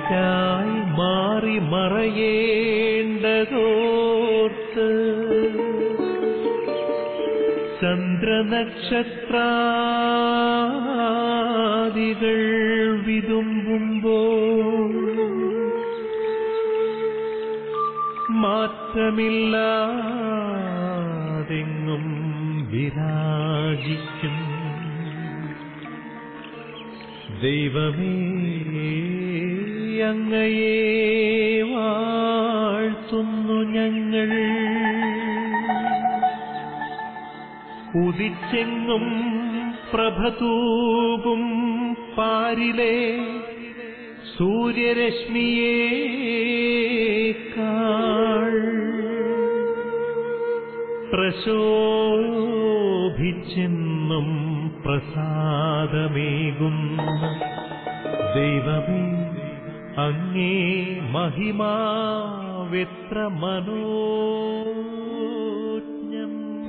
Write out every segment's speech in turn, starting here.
എനിക്കായി മാറി മറയേണ്ടതോർത്ത് ചന്ദ്രനക്ഷത്രാദികൾ വിതുമ്പുമ്പോൾ മാറ്റമില്ലാതെങ്ങും വിരാജിക്കും ദൈവമേ അങ്ങയെ വാഴ്ത്തുന്നു ഞങ്ങൾ ഉദിച്ചെങ്ങും പ്രഭതൂകും പാരിലെ സൂര്യരശ്മിയേക്കാൾ പ്രശോഭിച്ചെന്നും പ്രസാദമേകുന്ന ദൈവമേ അങ്ങേ മഹിമാവെത്ര മനോജ്ഞം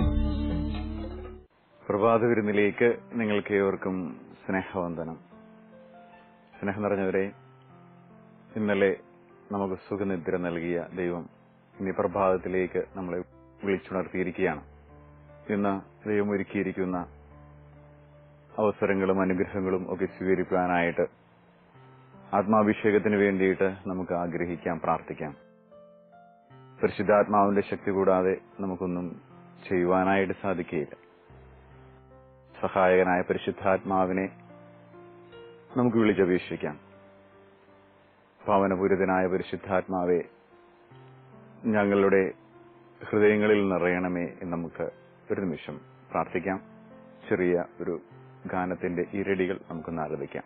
പ്രഭാത വിരുന്നിലേക്ക് നിങ്ങൾക്ക് ഏവർക്കും സ്നേഹവന്ദനം സ്നേഹം നിറഞ്ഞവരെ ഇന്നലെ നമുക്ക് സുഖനിദ്ര നൽകിയ ദൈവം ഇനി പ്രഭാതത്തിലേക്ക് നമ്മളെ വിളിച്ചുണർത്തിയിരിക്കുകയാണ് ഇന്ന് ദൈവം ഒരുക്കിയിരിക്കുന്ന അവസരങ്ങളും അനുഗ്രഹങ്ങളും ഒക്കെ സ്വീകരിക്കാനായിട്ട് ആത്മാഭിഷേകത്തിന് വേണ്ടിയിട്ട് നമുക്ക് ആഗ്രഹിക്കാം പ്രാർത്ഥിക്കാം പരിശുദ്ധാത്മാവിന്റെ ശക്തി കൂടാതെ നമുക്കൊന്നും ചെയ്യുവാനായിട്ട് സാധിക്കുകയില്ല സഹായകനായ പരിശുദ്ധാത്മാവിനെ നമുക്ക് വിളിച്ചപേക്ഷിക്കാം പാവനപൂരിതനായ പരിശുദ്ധാത്മാവെ ഞങ്ങളുടെ ഹൃദയങ്ങളിൽ നിറയണമേ എന്ന് നമുക്ക് ഒരു നിമിഷം പ്രാർത്ഥിക്കാം ചെറിയ ഒരു ഗാനത്തിന്റെ ഇരടികൾ നമുക്കൊന്ന് ആലപിക്കാം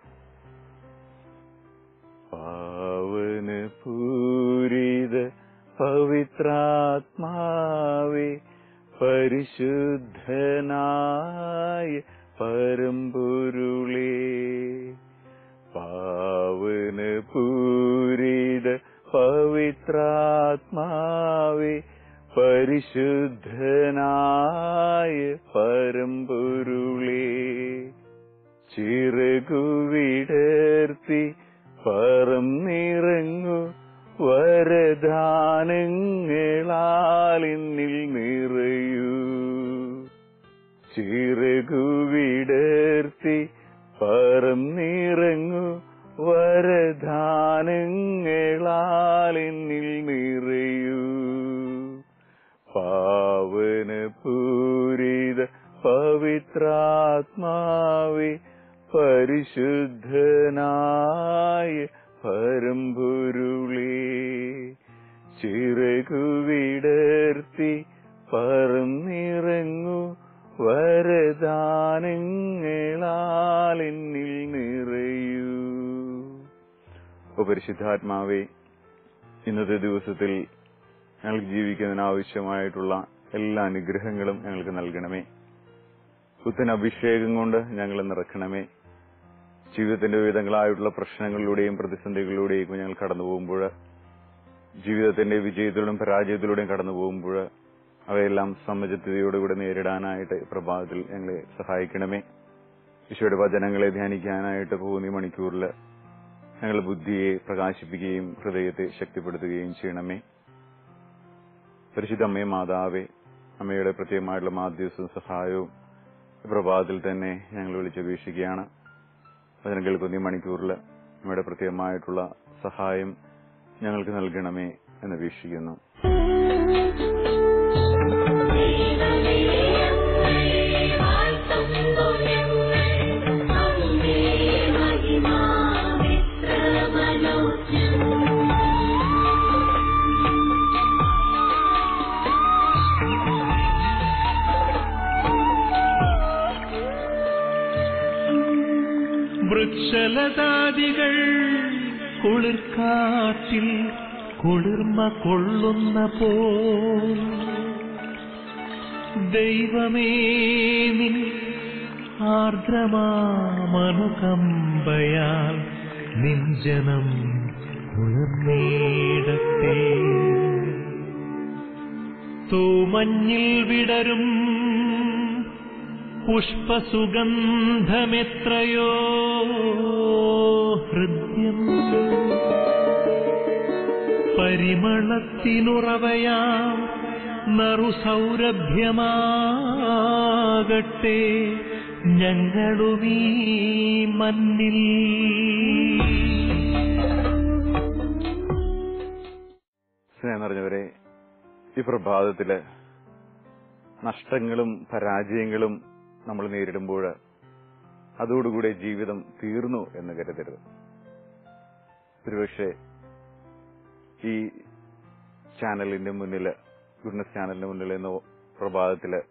പാവന പൂരിത പവിത്രാത്മാവേ പരിശുദ്ധനായ പരമ്പൊരുളേ പാവന പൂരിത പവിത്രാത്മാവേ പരിശുദ്ധനായ പരമ്പൊരുളേ ചിറകുവിടർത്തി പറന്നിറങ്ങു വരദാനങ്ങളാലിന്നിൽ നിറയൂ ചിറകുവിടർത്തി പറന്നിറങ്ങു വരദാനങ്ങളാലിന്നിൽ നിറയൂ പാവന പൂരിത പവിത്രാത്മാവേ പരിശുദ്ധനായ പരമ്പൊരുളേ ചിറകുവിടർത്തി പറന്നിറങ്ങു വരദാനങ്ങളാലിന്നിൽ നിറയൂ ഓ പരിശുദ്ധാത്മാവേ ഇന്നത്തെ ദിവസത്തിൽ ഞങ്ങൾക്ക് ജീവിക്കുന്നതിന് ആവശ്യമായിട്ടുള്ള എല്ലാ അനുഗ്രഹങ്ങളും ഞങ്ങൾക്ക് നൽകണമേ പുത്തൻ അഭിഷേകം കൊണ്ട് ഞങ്ങളെ നിറക്കണമേ ജീവിതത്തിന്റെ വിവിധങ്ങളായിട്ടുള്ള പ്രശ്നങ്ങളിലൂടെയും പ്രതിസന്ധികളിലൂടെയും ഞങ്ങൾ കടന്നു പോകുമ്പോൾ ജീവിതത്തിന്റെ വിജയത്തിലൂടെയും പരാജയത്തിലൂടെയും കടന്നു പോകുമ്പോൾ അവയെല്ലാം സമചിത്തതയോടുകൂടെ നേരിടാനായിട്ട് ഈ പ്രഭാതത്തിൽ ഞങ്ങളെ സഹായിക്കണമേ ഈശോയുടെ വചനങ്ങളെ ധ്യാനിക്കാനായിട്ട് പോകുന്ന ഈ മണിക്കൂറിൽ ഞങ്ങളുടെ ബുദ്ധിയെ പ്രകാശിപ്പിക്കുകയും ഹൃദയത്തെ ശക്തിപ്പെടുത്തുകയും ചെയ്യണമേ പരിശുദ്ധ അമ്മയെ മാതാവേ അമ്മയുടെ പ്രത്യേകമായിട്ടുള്ള മാധ്യസ്ഥവും സഹായവും ഈ പ്രഭാതത്തിൽ തന്നെ ഞങ്ങൾ വിളിച്ചപേക്ഷിക്കുകയാണ് വചനം കേൾക്കുന്ന ഈ മണിക്കൂറിൽ അമ്മയുടെ പ്രത്യേകമായിട്ടുള്ള സഹായം ഞങ്ങൾക്ക് നൽകണമേ എന്ന് വീക്ഷിക്കുന്നു വൃക്ഷലതാദികൾ കുളിർക്കാറ്റിൽ കുളിർമ കൊള്ളുന്ന പോ ദൈവമേ നിൻ ആർദ്രമാമനുകമ്പയാൽ നിഞ്ജനം കുളിർന്നീടത്തെ തൂമഞ്ഞിൽ വിടരും പുഷ്പസുഗന്ധമെത്രയോ ഹൃദ്യം പരിമളത്തിനുറവയാം നറുസൗരഭ്യമാകട്ടെ ഞങ്ങളുമീ മണ്ണിൽ സ്നേഹം നിറഞ്ഞവരെ ഈ പ്രഭാതത്തില് നഷ്ടങ്ങളും പരാജയങ്ങളും നമ്മൾ നേരിടുമ്പോൾ അതോടുകൂടെ ജീവിതം തീർന്നു എന്ന് കരുതരുത് ഒരുപക്ഷെ ഈ ചാനലിന്റെ മുന്നില് ഗുഡ്നസ് ചാനലിന്റെ മുന്നിൽ ഇന്ന് പ്രഭാതത്തില്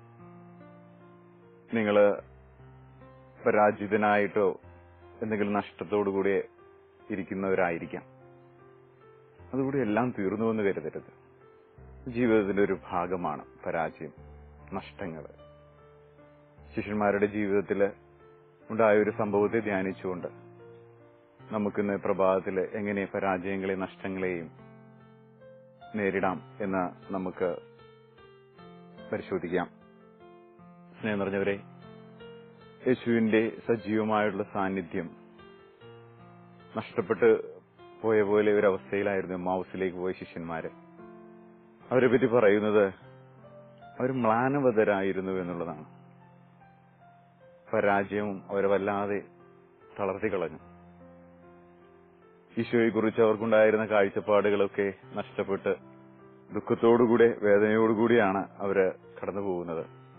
നിങ്ങള് പരാജിതനായിട്ടോ എന്തെങ്കിലും നഷ്ടത്തോടുകൂടി ഇരിക്കുന്നവരായിരിക്കാം അതുകൂടി എല്ലാം തീർന്നു എന്ന് കരുതരുത് ജീവിതത്തിന്റെ ഒരു ഭാഗമാണ് പരാജയം നഷ്ടങ്ങൾ ശിഷ്യന്മാരുടെ ജീവിതത്തിൽ ഉണ്ടായ ഒരു സംഭവത്തെ ധ്യാനിച്ചുകൊണ്ട് നമുക്കിന്ന് പ്രഭാതത്തിൽ എങ്ങനെ പരാജയങ്ങളെയും നഷ്ടങ്ങളെയും നേരിടാം എന്ന് നമുക്ക് പരിശോധിക്കാം സ്നേഹം നിറഞ്ഞവരെ യേശുവിന്റെ സജീവമായിട്ടുള്ള സാന്നിധ്യം നഷ്ടപ്പെട്ട് പോയ പോലെ ഒരു അവസ്ഥയിലായിരുന്നു മൗസിലേക്ക് പോയ ശിഷ്യന്മാര് അവരെ പറ്റി പറയുന്നത് അവർ മ്ലാനവതരായിരുന്നു എന്നുള്ളതാണ് പരാജയവും അവരെ വല്ലാതെ തളർത്തി കളഞ്ഞു ഈശോയെ കുറിച്ച് അവർക്കുണ്ടായിരുന്ന കാഴ്ചപ്പാടുകളൊക്കെ നഷ്ടപ്പെട്ട് ദുഃഖത്തോടുകൂടെ വേദനയോടുകൂടിയാണ് അവര് കടന്നു പോകുന്നത്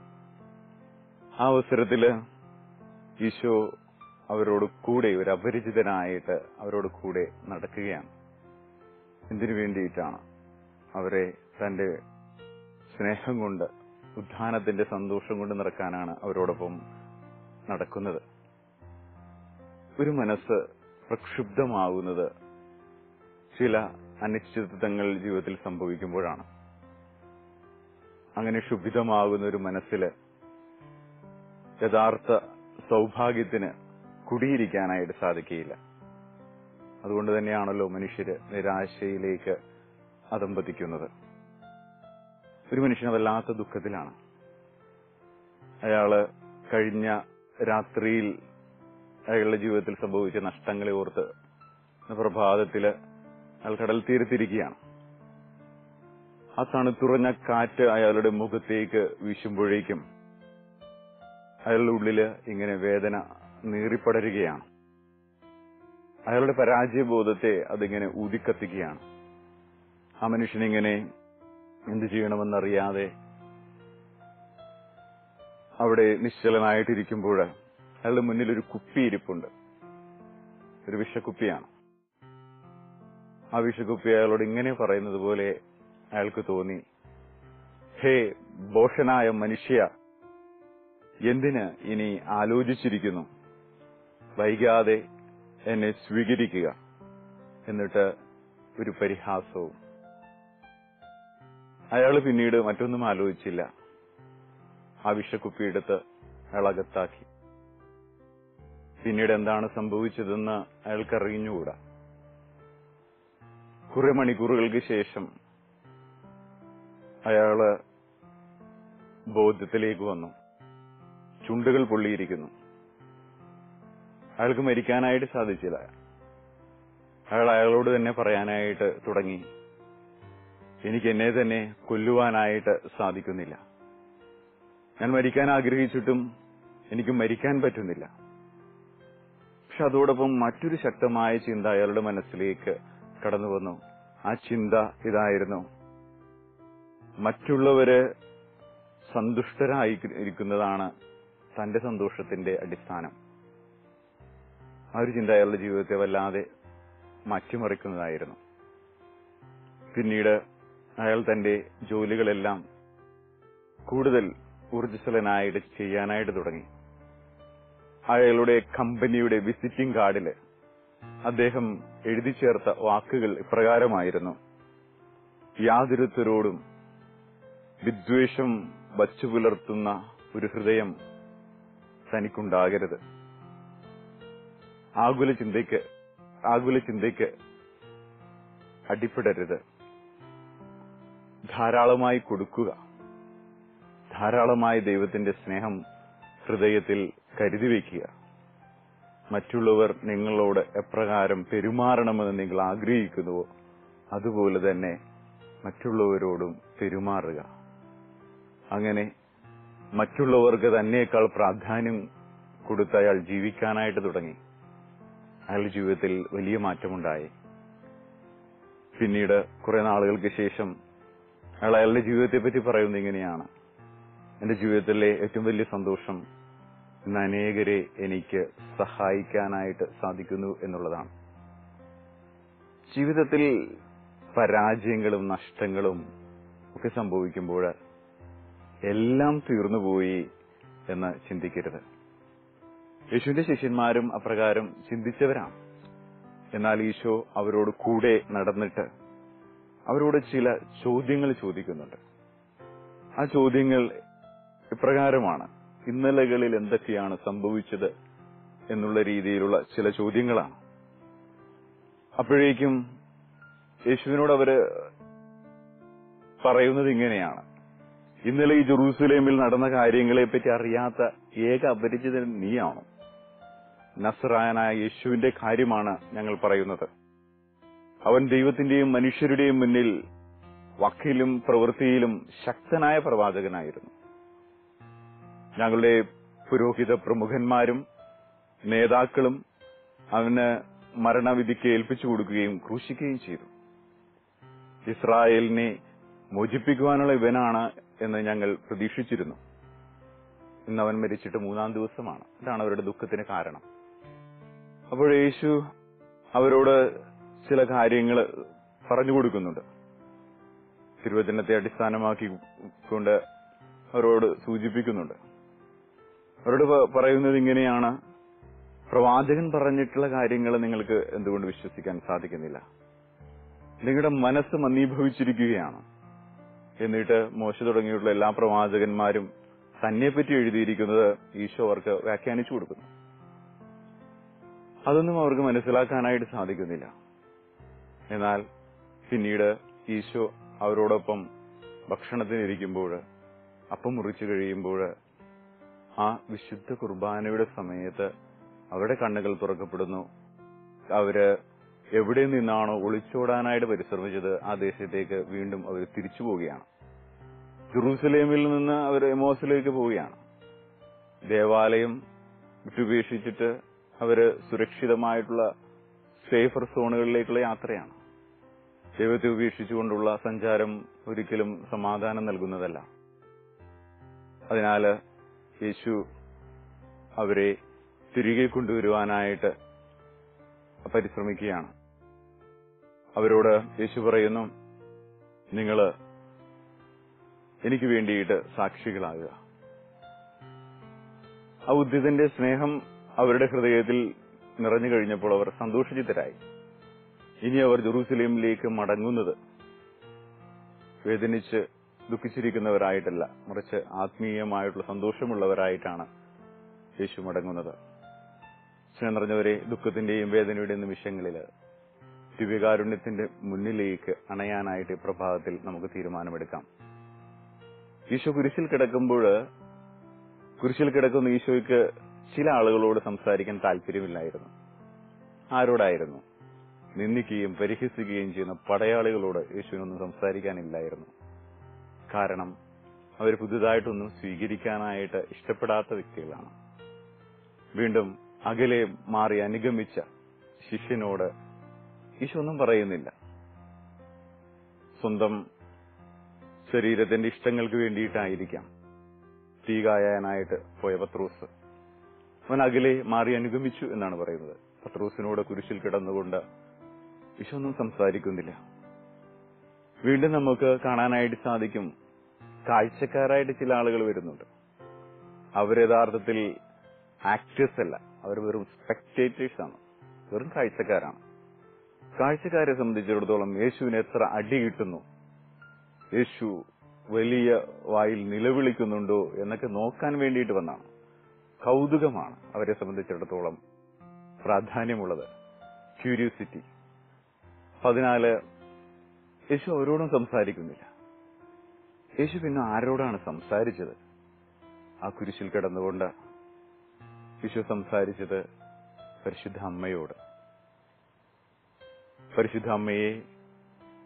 ആ അവസരത്തില് ഈശോ അവരോട് കൂടെ ഒരു അപരിചിതനായിട്ട് അവരോട് കൂടെ നടക്കുകയാണ് എന്തിനു വേണ്ടിയിട്ടാണ് അവരെ തന്റെ സ്നേഹം കൊണ്ട് ഉദ്ധാനത്തിന്റെ സന്തോഷം കൊണ്ട് നിറക്കാനാണ് അവരോടൊപ്പം നടക്കുന്നത് ഒരു മനസ്സ് പ്രക്ഷുബ്ധമാകുന്നത് ചില അനിശ്ചിതത്വങ്ങൾ ജീവിതത്തിൽ സംഭവിക്കുമ്പോഴാണ് അങ്ങനെ ക്ഷുഭിതമാകുന്ന ഒരു മനസ്സില് യഥാർത്ഥ സൗഭാഗ്യത്തിന് കുടിയിരിക്കാനായിട്ട് സാധിക്കുകയില്ല അതുകൊണ്ട് തന്നെയാണല്ലോ മനുഷ്യര് നിരാശയിലേക്ക് അതമ്പതിക്കുന്നത് ഒരു മനുഷ്യന് വല്ലാത്ത ദുഃഖത്തിലാണ് അയാള് കഴിഞ്ഞ രാത്രിയിൽ അയാളുടെ ജീവിതത്തിൽ സംഭവിച്ച നഷ്ടങ്ങളെ ഓർത്ത് ഇന്ന് പ്രഭാതത്തില് അയാൾ കടൽ തീരത്തിരിക്കുകയാണ് ആ തണുത്തുറഞ്ഞ കാറ്റ് അയാളുടെ മുഖത്തേക്ക് വീശുമ്പോഴേക്കും അയാളുടെ ഉള്ളില് ഇങ്ങനെ വേദന നീറിപ്പടരുകയാണ് അയാളുടെ പരാജയബോധത്തെ അതിങ്ങനെ ഊതിക്കത്തിക്കുകയാണ് ആ മനുഷ്യനിങ്ങനെ എന്ത് ചെയ്യണമെന്നറിയാതെ അവിടെ നിശ്ചലനായിട്ടിരിക്കുമ്പോൾ അയാളുടെ മുന്നിൽ ഒരു കുപ്പി ഇരിപ്പുണ്ട് ഒരു വിഷക്കുപ്പിയാണ് ആ വിഷക്കുപ്പി അയാളോട് ഇങ്ങനെ പറയുന്നത് പോലെ അയാൾക്ക് തോന്നി ഹേ ബോഷനായ മനുഷ്യ എന്തിന് ഇനി ആലോചിച്ചിരിക്കുന്നു വൈകാതെ എന്നെ സ്വീകരിക്കുക എന്നിട്ട് ഒരു പരിഹാസവും അയാൾ പിന്നീട് മറ്റൊന്നും ആലോചിച്ചില്ല ആ വിഷക്കുപ്പിയെടുത്ത് അയാൾ അകത്താക്കി പിന്നീട് എന്താണ് സംഭവിച്ചതെന്ന് അയാൾക്ക് അറിഞ്ഞുകൂടാ കുറെ മണിക്കൂറുകൾക്ക് ശേഷം അയാള് ബോധ്യത്തിലേക്ക് വന്നു ചുണ്ടുകൾ പൊള്ളിയിരിക്കുന്നു അയാൾക്ക് മരിക്കാനായിട്ട് സാധിച്ചില്ല അയാൾ അയാളോട് തന്നെ പറയാനായിട്ട് തുടങ്ങി എനിക്ക് എന്നെ തന്നെ കൊല്ലുവാനായിട്ട് സാധിക്കുന്നില്ല ഞാൻ മരിക്കാൻ ആഗ്രഹിച്ചിട്ടും എനിക്ക് മരിക്കാൻ പറ്റുന്നില്ല പക്ഷെ അതോടൊപ്പം മറ്റൊരു ശക്തമായ ചിന്ത അയാളുടെ മനസ്സിലേക്ക് കടന്നു വന്നു ആ ചിന്ത ഇതായിരുന്നു മറ്റുള്ളവര് സന്തുഷ്ടരായി ഇരിക്കുന്നതാണ് തന്റെ സന്തോഷത്തിന്റെ അടിസ്ഥാനം ആ ഒരു ചിന്ത അയാളുടെ ജീവിതത്തെ വല്ലാതെ മാറ്റിമറിക്കുന്നതായിരുന്നു പിന്നീട് അയാൾ തന്റെ ജോലികളെല്ലാം കൂടുതൽ ഊർജ്ജസ്വലനായിട്ട് ചെയ്യാനായിട്ട് തുടങ്ങി അയാളുടെ കമ്പനിയുടെ വിസിറ്റിംഗ് കാർഡില് അദ്ദേഹം എഴുതി ചേർത്ത വാക്കുകൾ ഇപ്രകാരമായിരുന്നു യാതൊരുത്തരോടും വിദ്വേഷം വച്ചു പുലർത്തുന്ന ഒരു ഹൃദയം തനിക്കുണ്ടാകരുത് ആകുല ചിന്തയ്ക്ക് ആകുല ചിന്തയ്ക്ക് അടിപ്പെടരുത് ധാരാളമായി കൊടുക്കുക ധാരാളമായി ദൈവത്തിന്റെ സ്നേഹം ഹൃദയത്തിൽ കരുതി വയ്ക്കുക മറ്റുള്ളവർ നിങ്ങളോട് എപ്രകാരം പെരുമാറണമെന്ന് നിങ്ങൾ ആഗ്രഹിക്കുന്നുവോ അതുപോലെ തന്നെ മറ്റുള്ളവരോടും പെരുമാറുക അങ്ങനെ മറ്റുള്ളവർക്ക് തന്നെക്കാൾ പ്രാധാന്യം കൊടുത്ത് അയാൾ ജീവിക്കാനായിട്ട് തുടങ്ങി അയാളുടെ ജീവിതത്തിൽ വലിയ മാറ്റമുണ്ടായി പിന്നീട് കുറെ നാളുകൾക്ക് ശേഷം അയാൾ അയാളുടെ ജീവിതത്തെ പറ്റി പറയുന്നത് ഇങ്ങനെയാണ് എന്റെ ജീവിതത്തിലെ ഏറ്റവും വലിയ സന്തോഷം ഇന്ന് അനേകരെ എനിക്ക് സഹായിക്കാനായിട്ട് സാധിക്കുന്നു എന്നുള്ളതാണ് ജീവിതത്തിൽ പരാജയങ്ങളും നഷ്ടങ്ങളും ഒക്കെ സംഭവിക്കുമ്പോൾ എല്ലാം തീർന്നുപോയി എന്ന് ചിന്തിക്കരുത് യേശുവിന്റെ ശിഷ്യന്മാരും അപ്രകാരം ചിന്തിച്ചവരാണ് എന്നാൽ ഈശോ അവരോട് കൂടെ നടന്നിട്ട് അവരോട് ചില ചോദ്യങ്ങൾ ചോദിക്കുന്നുണ്ട് ആ ചോദ്യങ്ങൾ ഇപ്രകാരമാണ് ഇന്നലകളിൽ എന്തൊക്കെയാണ് സംഭവിച്ചത് എന്നുള്ള രീതിയിലുള്ള ചില ചോദ്യങ്ങളാണ് അപ്പോഴേക്കും യേശുവിനോട് അവര് പറയുന്നത് ഇങ്ങനെയാണ് ഇന്നലെ ഈ ജെറൂസലേമിൽ നടന്ന കാര്യങ്ങളെ പറ്റി അറിയാത്ത ഏക അപരിചിതൻ നീയാണോ നസ്രായനായ യേശുവിന്റെ കാര്യമാണ് ഞങ്ങൾ പറയുന്നത് അവൻ ദൈവത്തിന്റെയും മനുഷ്യരുടെയും മുന്നിൽ വക്കിലും പ്രവൃത്തിയിലും ശക്തനായ പ്രവാചകനായിരുന്നു ഞങ്ങളുടെ പുരോഹിത പ്രമുഖന്മാരും നേതാക്കളും അവന് മരണവിധിക്ക് ഏൽപ്പിച്ചു കൊടുക്കുകയും ക്രൂശിക്കുകയും ചെയ്തു ഇസ്രായേലിനെ മോചിപ്പിക്കുവാനുള്ള ഇവനാണ് എന്ന് ഞങ്ങൾ പ്രതീക്ഷിച്ചിരുന്നു ഇന്ന് അവൻ മരിച്ചിട്ട് മൂന്നാം ദിവസമാണ് ഇതാണ് അവരുടെ ദുഃഖത്തിന് കാരണം അപ്പോൾ യേശു അവരോട് ചില കാര്യങ്ങൾ പറഞ്ഞു കൊടുക്കുന്നുണ്ട് തിരുവചനത്തെ അടിസ്ഥാനമാക്കിക്കൊണ്ട് അവരോട് സൂചിപ്പിക്കുന്നുണ്ട് അവരോട് പ- പറയുന്നത് ഇങ്ങനെയാണ് പ്രവാചകൻ പറഞ്ഞിട്ടുള്ള കാര്യങ്ങൾ നിങ്ങൾക്ക് എന്തുകൊണ്ട് വിശ്വസിക്കാൻ സാധിക്കുന്നില്ല നിങ്ങളുടെ മനസ്സ് മന്ദീഭവിച്ചിരിക്കുകയാണ് എന്നിട്ട് മോശ തുടങ്ങിയിട്ടുള്ള എല്ലാ പ്രവാചകന്മാരും തന്നെപ്പറ്റി എഴുതിയിരിക്കുന്നത് ഈശോ അവർക്ക് വ്യാഖ്യാനിച്ചു കൊടുക്കുന്നു അതൊന്നും അവർക്ക് മനസ്സിലാക്കാനായിട്ട് സാധിക്കുന്നില്ല എന്നാൽ പിന്നീട് ഈശോ അവരോടൊപ്പം ഭക്ഷണത്തിനിരിക്കുമ്പോൾ അപ്പം മുറിച്ചു കഴിയുമ്പോൾ ആ വിശുദ്ധ കുർബാനയുടെ സമയത്ത് അവരുടെ കണ്ണുകൾ തുറക്കപ്പെടുന്നു അവര് എവിടെ നിന്നാണോ ഒളിച്ചോടാനായിട്ട് പരിശ്രമിച്ചത് ആ ദേശത്തേക്ക് വീണ്ടും അവർ തിരിച്ചു പോവുകയാണ് ജെറൂസലേമിൽ നിന്ന് അവർ എമോസിലേക്ക് പോവുകയാണ് ദേവാലയം വിട്ടുപേക്ഷിച്ചിട്ട് അവര് സുരക്ഷിതമായിട്ടുള്ള സേഫർ സോണുകളിലേക്കുള്ള യാത്രയാണ് ദൈവത്തെ ഉപേക്ഷിച്ചുകൊണ്ടുള്ള സഞ്ചാരം ഒരിക്കലും സമാധാനം നൽകുന്നതല്ല അതിനാല് യേശു അവരെ തിരികെ കൊണ്ടുവരുവാനായിട്ട് പരിശ്രമിക്കുകയാണ് അവരോട് യേശു പറയുന്നു നിങ്ങള് എനിക്ക് വേണ്ടിയിട്ട് സാക്ഷികളാകുക ആ ഉദ്ധിതന്റെ സ്നേഹം അവരുടെ ഹൃദയത്തിൽ നിറഞ്ഞു കഴിഞ്ഞപ്പോൾ അവർ സന്തോഷിച്ചിതരായി ഇനി അവർ ജെറൂസലേമിലേക്ക് മടങ്ങുന്നത് വേദനിച്ച് ദുഃഖിച്ചിരിക്കുന്നവരായിട്ടല്ല മറിച്ച് ആത്മീയമായിട്ടുള്ള സന്തോഷമുള്ളവരായിട്ടാണ് യേശു മടങ്ങുന്നത് സ്നേഹം നിറഞ്ഞവരെ ദുഃഖത്തിന്റെയും വേദനയുടെയും നിമിഷങ്ങളിൽ ദിവ്യകാരുണ്യത്തിന്റെ മുന്നിലേക്ക് അണയാനായിട്ട് ഈ പ്രഭാതത്തിൽ നമുക്ക് തീരുമാനമെടുക്കാം ഈശോ കുരിശിൽ കിടക്കുമ്പോൾ കുരിശിൽ കിടക്കുന്ന ഈശോയ്ക്ക് ചില ആളുകളോട് സംസാരിക്കാൻ താല്പര്യമില്ലായിരുന്നു ആരോടായിരുന്നു നിന്ദിക്കുകയും പരിഹസിക്കുകയും ചെയ്യുന്ന പടയാളികളോട് യേശുവിനൊന്നും സംസാരിക്കാനില്ലായിരുന്നു കാരണം അവർ പുതുതായിട്ടൊന്നും സ്വീകരിക്കാനായിട്ട് ഇഷ്ടപ്പെടാത്ത വ്യക്തികളാണ് വീണ്ടും അകലെ മാറി അനുഗമിച്ച ശിഷ്യനോട് ഈശോ ഒന്നും പറയുന്നില്ല സ്വന്തം ശരീരത്തിന്റെ ഇഷ്ടങ്ങൾക്ക് വേണ്ടിയിട്ടായിരിക്കാം തീ കായാനായിട്ട് പോയ പത്രൂസ് അവൻ അകലെ മാറി അനുഗമിച്ചു എന്നാണ് പറയുന്നത് പത്രൂസിനോട് കുരിശിൽ കിടന്നുകൊണ്ട് ഈശോ ഒന്നും സംസാരിക്കുന്നില്ല വീണ്ടും നമുക്ക് കാണാനായിട്ട് സാധിക്കും കാഴ്ചക്കാരായിട്ട് ചില ആളുകൾ വരുന്നുണ്ട് അവർ യഥാർത്ഥത്തിൽ ആക്ടേഴ്സ് അല്ല അവർ വെറും സ്പെക്ടേറ്റേഴ്സ് ആണ് വെറും കാഴ്ചക്കാരാണ് കാഴ്ചക്കാരെ സംബന്ധിച്ചിടത്തോളം യേശുവിന് എത്ര അടി കിട്ടുന്നു യേശു വലിയ വായിൽ നിലവിളിക്കുന്നുണ്ടോ എന്നൊക്കെ നോക്കാൻ വേണ്ടിയിട്ട് വന്നാണ് കൗതുകമാണ് അവരെ സംബന്ധിച്ചിടത്തോളം പ്രാധാന്യമുള്ളത് ക്യൂരിയോസിറ്റി പതിനാല് യേശു അവരോടും സംസാരിക്കുന്നില്ല യേശു പിന്നെ ആരോടാണ് സംസാരിച്ചത് ആ കുരിശിൽ കിടന്നുകൊണ്ട് യേശു സംസാരിച്ചത് പരിശുദ്ധ അമ്മയോട് പരിശുദ്ധ അമ്മയെ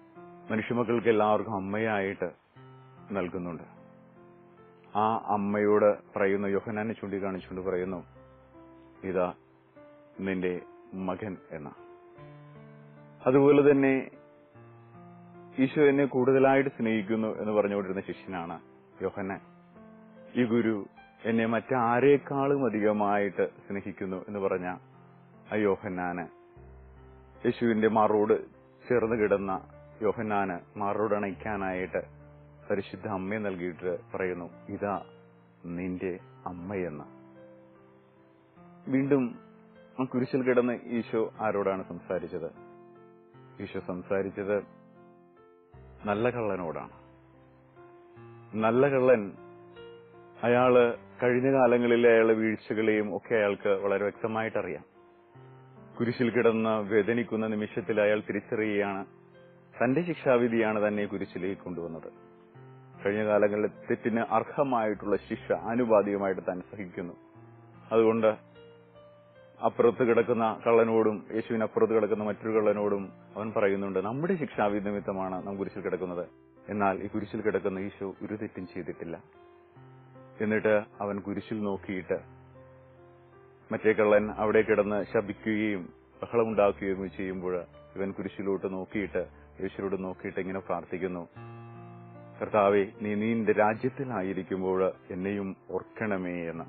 മനുഷ്യമക്കൾക്ക് എല്ലാവർക്കും അമ്മയായിട്ട് നൽകുന്നുണ്ട് ആ അമ്മയോട് പറയുന്നു യോഹനാനെ ചൂണ്ടിക്കാണിച്ചുകൊണ്ട് പറയുന്നു ഇതാ നിന്റെ മകൻ എന്ന അതുപോലെ തന്നെ ഈശോ എന്നെ കൂടുതലായിട്ട് സ്നേഹിക്കുന്നു എന്ന് പറഞ്ഞുകൊണ്ടിരുന്ന ശിഷ്യനാണ് യോഹന്നാൻ ഈ ഗുരു എന്നെ മറ്റാരേക്കാളും അധികമായിട്ട് സ്നേഹിക്കുന്നു എന്ന് പറഞ്ഞ ആ യോഹന്നാന് യേശുവിന്റെ മാറോട് ചേർന്ന് കിടന്ന യോഹന്നാന് മാറോട് അണയ്ക്കാനായിട്ട് പരിശുദ്ധ അമ്മയെ നൽകിയിട്ട് പറയുന്നു ഇതാ നിന്റെ അമ്മയെന്ന് വീണ്ടും ആ കുരിശിൽ കിടന്ന് ഈശോ ആരോടാണ് സംസാരിച്ചത് ഈശോ സംസാരിച്ചത് നല്ല കള്ളനോടാണ് നല്ല കള്ളൻ അയാള് കഴിഞ്ഞ കാലങ്ങളിലെ അയാളെ വീഴ്ചകളെയും ഒക്കെ അയാൾക്ക് വളരെ വ്യക്തമായിട്ട് അറിയാം കുരിശിൽ കിടന്ന് വേദനിക്കുന്ന നിമിഷത്തിൽ അയാൾ തിരിച്ചറിയുകയാണ് തന്റെ ശിക്ഷാവിധിയാണ് തന്നെ കുരിശിലേക്ക് കൊണ്ടുവന്നത് കഴിഞ്ഞ കാലങ്ങളിൽ തെറ്റിന് അർഹമായിട്ടുള്ള ശിക്ഷ ആനുപാതികമായിട്ട് താൻ സഹിക്കുന്നു അതുകൊണ്ട് അപ്പുറത്ത് കിടക്കുന്ന കള്ളനോടും യേശുവിന് അപ്പുറത്ത് കിടക്കുന്ന മറ്റൊരു കള്ളനോടും അവൻ പറയുന്നുണ്ട് നമ്മുടെ ശിക്ഷാവിധി നിമിത്തമാണ് നാം കുരിശിൽ കിടക്കുന്നത് എന്നാൽ ഈ കുരിശിൽ കിടക്കുന്ന ഈശോ ഒരു തെറ്റും ചെയ്തിട്ടില്ല എന്നിട്ട് അവൻ കുരിശിൽ നോക്കിയിട്ട് മറ്റേ കള്ളൻ അവിടെ കിടന്ന് ശപിക്കുകയും ബഹളമുണ്ടാക്കുകയും ചെയ്യുമ്പോൾ ഇവൻ കുരിശിലോട്ട് നോക്കിയിട്ട് യേശുരോട് നോക്കിയിട്ട് ഇങ്ങനെ പ്രാർത്ഥിക്കുന്നു കർത്താവെ നീ നിന്റെ രാജ്യത്തിലായിരിക്കുമ്പോൾ എന്നെയും ഓർക്കണമേ എന്ന്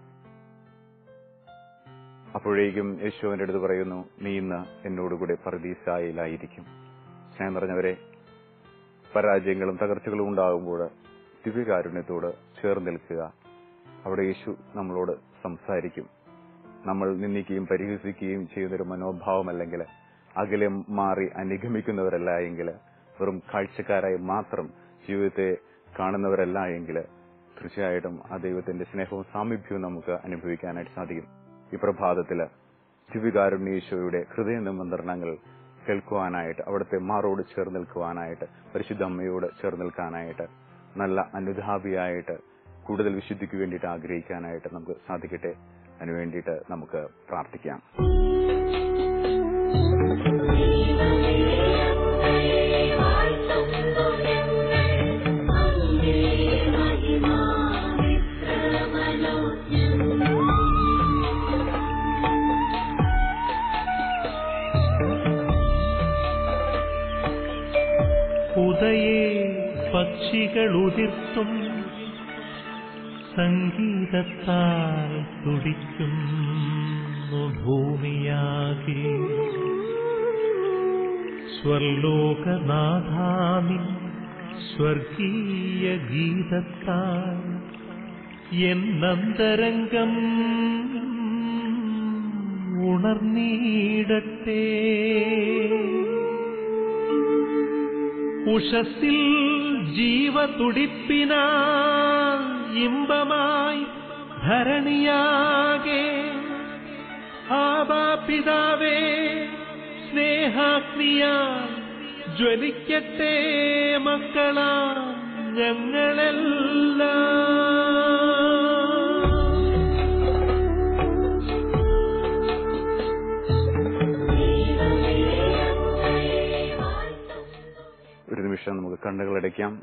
അപ്പോഴേക്കും യേശു അവന്റെ അടുത്ത് പറയുന്നു നീ ഇന്ന് എന്നോടുകൂടെ പർദീസായിലായിരിക്കും സ്നേഹം പറഞ്ഞവരെ പരാജയങ്ങളും തകർച്ചകളും ഉണ്ടാകുമ്പോൾ ദിവ്യകാരുണ്യത്തോട് ചേർന്ന് നിൽക്കുക അവിടെ യേശു നമ്മളോട് സംസാരിക്കും നമ്മൾ നിന്ദിക്കുകയും പരിഹസിക്കുകയും ചെയ്യുന്നൊരു മനോഭാവമല്ലെങ്കിൽ അകലെ മാറി അനുഗമിക്കുന്നവരല്ല എങ്കിൽ വെറും കാഴ്ചക്കാരായി മാത്രം ജീവിതത്തെ കാണുന്നവരല്ല എങ്കിൽ തീർച്ചയായിട്ടും ആ ദൈവത്തിന്റെ സ്നേഹവും സാമീപ്യവും നമുക്ക് അനുഭവിക്കാനായിട്ട് സാധിക്കും ഈ പ്രഭാതത്തില് ദിവ്യകാരുണ്യേശോയുടെ ഹൃദയ നിമന്ത്രണങ്ങൾ കേൾക്കുവാനായിട്ട് അവിടുത്തെ മാറോട് ചേർന്ന് നിൽക്കുവാനായിട്ട് പരിശുദ്ധ അമ്മയോട് ചേർന്ന് നിൽക്കാനായിട്ട് നല്ല അനുധാപിയായിട്ട് കൂടുതൽ വിശുദ്ധിക്ക് വേണ്ടിയിട്ട് ആഗ്രഹിക്കാനായിട്ട് നമുക്ക് സാധിക്കട്ടെ അതിനു വേണ്ടിയിട്ട് നമുക്ക് പ്രാർത്ഥിക്കാം ഉദയേ പക്ഷികളുതിർത്തും സംഗീതത്താൽ തുടിക്കുന്നു ഭൂമിയാകെ സ്വർലോകനാഥാമിൻ സ്വർഗീയ ഗീതത്താൽ എന്നന്തരംഗം ഉണർന്നീടട്ടെ ഉഷസ്സിൽ ജീവതുടിപ്പിന ഇമ്പമായി ധരണിയാകെ ആബാപിതാവേ സ്നേഹാഗ്നിയാൽ ജ്വലിക്കട്ടെ മക്കളാ ഞങ്ങളെല്ലാം ഒരു നിമിഷം നമുക്ക് കണ്ണുകളടയ്ക്കാം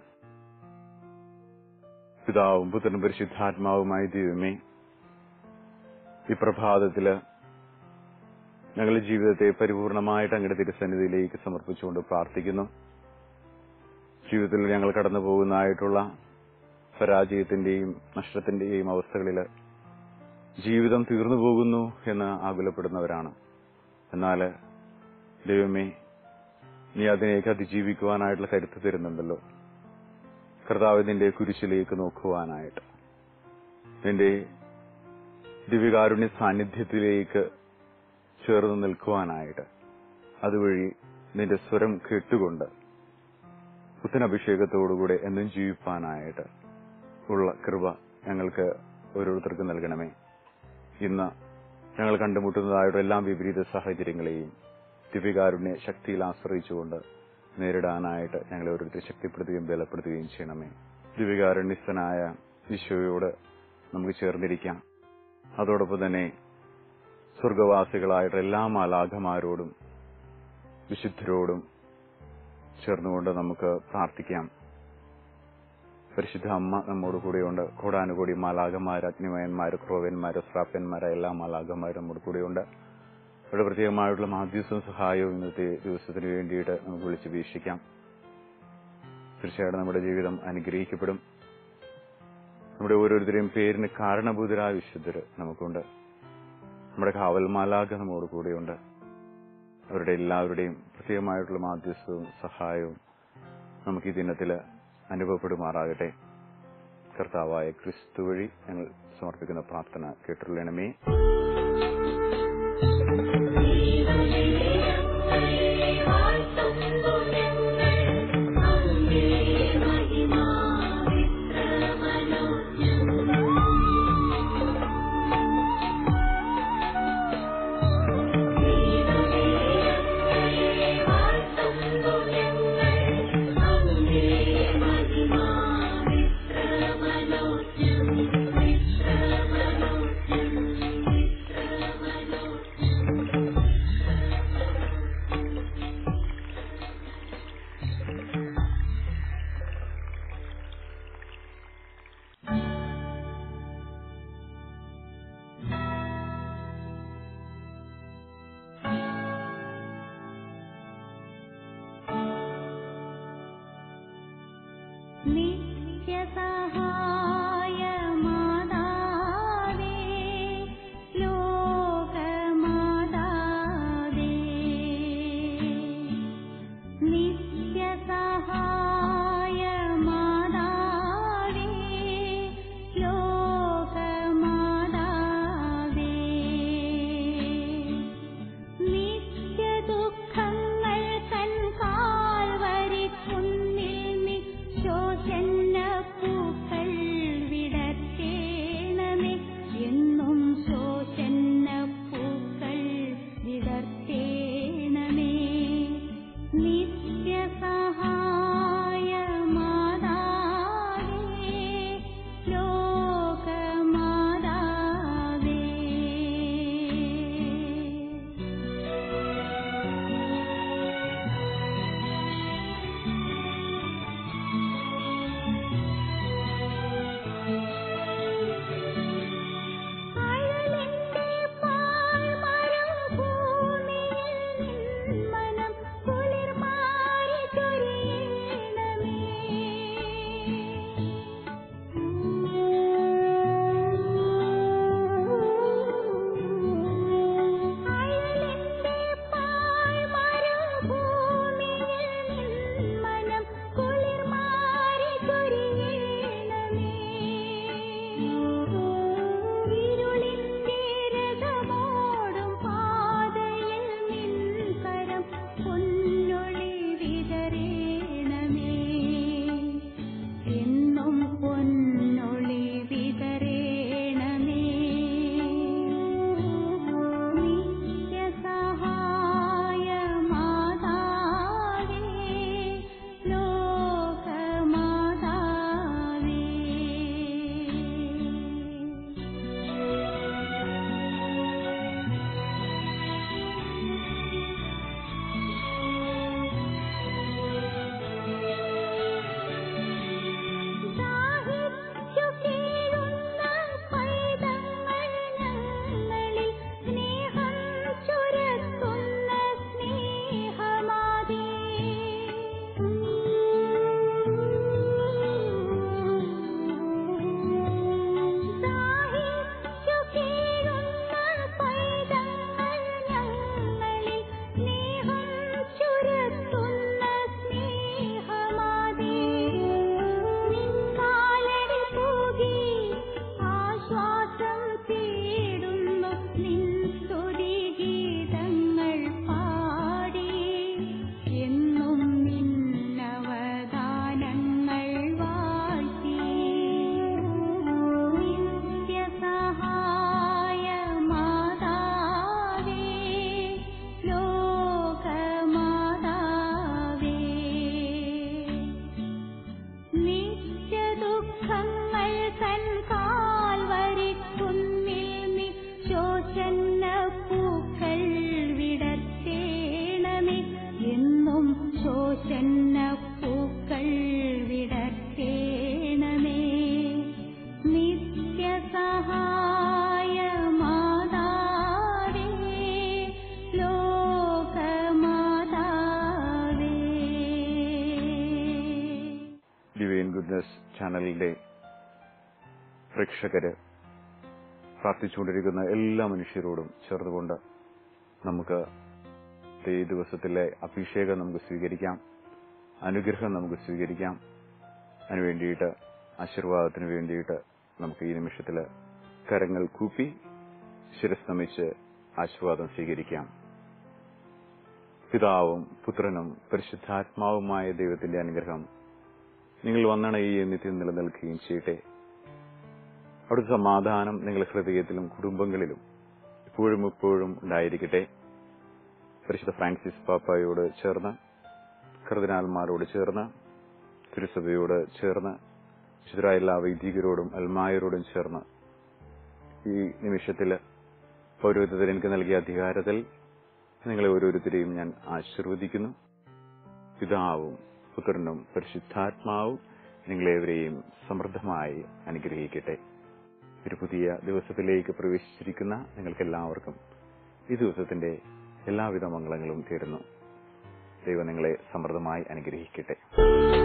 പിതാവും പുത്രനും പരിശുദ്ധാത്മാവുമായി ദൈവമേ ഈ പ്രഭാതത്തില് ഞങ്ങളുടെ ജീവിതത്തെ പരിപൂർണമായിട്ട് അങ്ങയുടെ തിരുസന്നിധിയിലേക്ക് സമർപ്പിച്ചുകൊണ്ട് പ്രാർത്ഥിക്കുന്നു ജീവിതത്തിൽ ഞങ്ങൾ കടന്നു പോകുന്നതായിട്ടുള്ള പരാജയത്തിന്റെയും നഷ്ടത്തിന്റെയും അവസ്ഥകളിൽ ജീവിതം തീർന്നു പോകുന്നു എന്ന് ആകുലപ്പെടുന്നവരാണ് എന്നാൽ ദൈവമേ നീ അതിനേക്ക് അതിജീവിക്കുവാനായിട്ടുള്ള കരുത്ത് തരുന്നുണ്ടല്ലോ കർത്താവ് നിന്റെ കുരിശിലേക്ക് നോക്കുവാനായിട്ട് നിന്റെ ദിവ്യകാരുണ്യ സാന്നിധ്യത്തിലേക്ക് ചേർന്ന് നിൽക്കുവാനായിട്ട് അതുവഴി നിന്റെ സ്വരം കേട്ടുകൊണ്ട് പുത്തനഭിഷേകത്തോടുകൂടെ എന്നും ജീവിപ്പാനായിട്ട് ഉള്ള കൃപ ഞങ്ങൾക്ക് ഓരോരുത്തർക്കും നൽകണമേ ഇന്ന് ഞങ്ങൾ കണ്ടുമുട്ടുന്നതായിട്ടുള്ള എല്ലാ വിപരീത സാഹചര്യങ്ങളെയും ദിവ്യകാരുണ്യ ശക്തിയിൽ ആശ്രയിച്ചുകൊണ്ട് നേരിടാനായിട്ട് ഞങ്ങളെ ഓരോരുത്തർ ശക്തിപ്പെടുത്തുകയും ബലപ്പെടുത്തുകയും ചെയ്യണമേ ദിവ്യകാരുണ്യസ്ഥനായ ഈശോയോട് നമുക്ക് ചേർന്നിരിക്കാം അതോടൊപ്പം തന്നെ സ്വർഗവാസികളായിട്ടുള്ള എല്ലാ മാലാഖമാരോടും വിശുദ്ധരോടും ചേർന്നുകൊണ്ട് നമുക്ക് പ്രാർത്ഥിക്കാം പരിശുദ്ധ അമ്മ നമ്മോട് കൂടെയുണ്ട് കോടാനുകൂടി മാലാകന്മാർ അഗ്നിമയന്മാർ ക്രോവന്മാർ ശ്രാപ്യന്മാർ എല്ലാ മാലാകന്മാരും നമ്മോട് കൂടെയുണ്ട് ഇവിടെ പ്രത്യേകമായിട്ടുള്ള മാധ്യസ്ഥവും സഹായവും ഇന്നത്തെ ദിവസത്തിന് വേണ്ടിയിട്ട് നമുക്ക് വിളിച്ച് വീക്ഷിക്കാം തീർച്ചയായിട്ടും നമ്മുടെ ജീവിതം അനുഗ്രഹിക്കപ്പെടും നമ്മുടെ ഓരോരുത്തരെയും പേരിന് കാരണഭൂതരായ വിശുദ്ധര് നമുക്കുണ്ട് നമ്മുടെ കാവൽ മാലാക നമ്മോട് കൂടെയുണ്ട് അവരുടെ എല്ലാവരുടെയും പ്രത്യേകമായിട്ടുള്ള മാധ്യസ്ഥവും സഹായവും നമുക്ക് ഈ ദിനത്തിൽ അനുഭവപ്പെടുമാറാകട്ടെ കർത്താവായ ക്രിസ്തു വഴി ഞങ്ങൾ സമർപ്പിക്കുന്ന പ്രാർത്ഥന കേട്ടുള്ളണമേ നിത്യസഹായ മാതാവേ ലോകമാതാവേ നിത്യസഹായ മാതാവേ ലോകമാതാവേ നിത്യദുഃഖങ്ങൾ തൻ കാൽവരി കുന്നിൽ നിശോചന്ന പൂക്കൾ വിറ്റ്നസ് ചാനലിന്റെ പ്രേക്ഷകര് പ്രാർത്ഥിച്ചുകൊണ്ടിരിക്കുന്ന എല്ലാ മനുഷ്യരോടും ചേർന്നുകൊണ്ട് നമുക്ക് ഈ ദിവസത്തിലെ അഭിഷേകം നമുക്ക് സ്വീകരിക്കാം അനുഗ്രഹം നമുക്ക് സ്വീകരിക്കാം അതിനു വേണ്ടിയിട്ട് ആശീർവാദത്തിന് വേണ്ടിയിട്ട് നമുക്ക് ഈ നിമിഷത്തിൽ കരങ്ങൾ കൂപ്പി ശിരസ് നമിച്ച് ആശീർവാദം സ്വീകരിക്കാം പിതാവും പുത്രനും പരിശുദ്ധാത്മാവുമായ ദൈവത്തിന്റെ അനുഗ്രഹം നിങ്ങൾ വന്നണയുകയും നിത്യം നിലനിൽക്കുകയും ചെയ്യട്ടെ അവിടുത്തെ സമാധാനം നിങ്ങളുടെ ഹൃദയത്തിലും കുടുംബങ്ങളിലും ഇപ്പോഴും ഇപ്പോഴും ഉണ്ടായിരിക്കട്ടെ പരിശുദ്ധ ഫ്രാൻസിസ് പാപ്പായോട് ചേർന്ന് കർദിനാൽമാരോട് ചേർന്ന് തിരുസഭയോട് ചേർന്ന് വിശുദ്ധരായ എല്ലാ വൈദികരോടും അൽമായരോടും ചേർന്ന് ഈ നിമിഷത്തിൽ പൗരോഹിത്യത്തിൽ എനിക്ക് നൽകിയ അധികാരത്തിൽ നിങ്ങളെ ഓരോരുത്തരെയും ഞാൻ ആശീർവദിക്കുന്നു പിതാവും പുത്രനും പരിശുദ്ധാത്മാവും നിങ്ങളേവരെയും സമൃദ്ധമായി അനുഗ്രഹിക്കട്ടെ ഒരു പുതിയ ദിവസത്തിലേക്ക് പ്രവേശിച്ചിരിക്കുന്ന നിങ്ങൾക്കെല്ലാവർക്കും ഈ ദിവസത്തിന്റെ എല്ലാവിധ മംഗളങ്ങളും തീരുന്നു ദൈവം നിങ്ങളെ സമൃദ്ധമായി അനുഗ്രഹിക്കട്ടെ